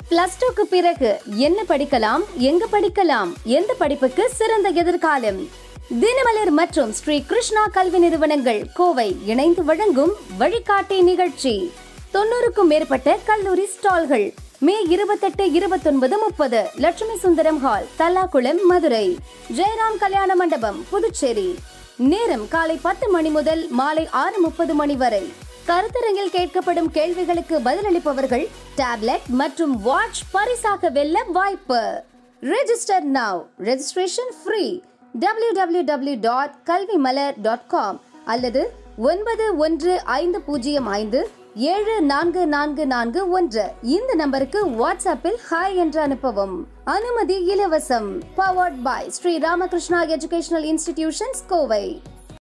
plus டூக்கு பிறகு என்ன படிக்கலாம் எங்க படிக்கலாம் எந்த படிப்புக்கு சிறந்த எதிர்காலம் தினமலர் மற்றும் ஸ்ரீ கிருஷ்ணா கல்வி நிறுவனங்கள் கோவை இணைந்து வழங்கும் வழிகாட்டி நிகழ்ச்சி தொண்ணூறுக்கும் மேற்பட்ட கல்லூரி ஸ்டால்கள் மே இருபத்தெட்டு இருபத்தொன்பது முப்பது லட்சுமி சுந்தரம் ஹால் தல்லாக்குளம் மதுரை ஜெயராம் கல்யாண மண்டபம் புதுச்சேரி நேரம் காலை பத்து மணி முதல் மாலை ஆறு முப்பது மணி வரை கருத்தரங்கில் கேட்கப்படும் கேள்விகளுக்கு பதிலளிப்பவர்கள் டேப்லெட் மற்றும் வாட்ச் பரிசாக வெல்ல வாய்ப்பு register now registration free W W W dot Kalvi Malar dot com அல்லது ஒன்பது ஒன்று ஐந்து பூஜ்ஜியம் ஐந்து ஏழு நான்கு நான்கு நான்கு ஒன்று இந்த நம்பருக்கு வாட்ஸ்அப்பில் ஹாய் என்று அனுப்பவும் அனுமதி இலவசம் powered by Sri Ramakrishna educational institutions Kovai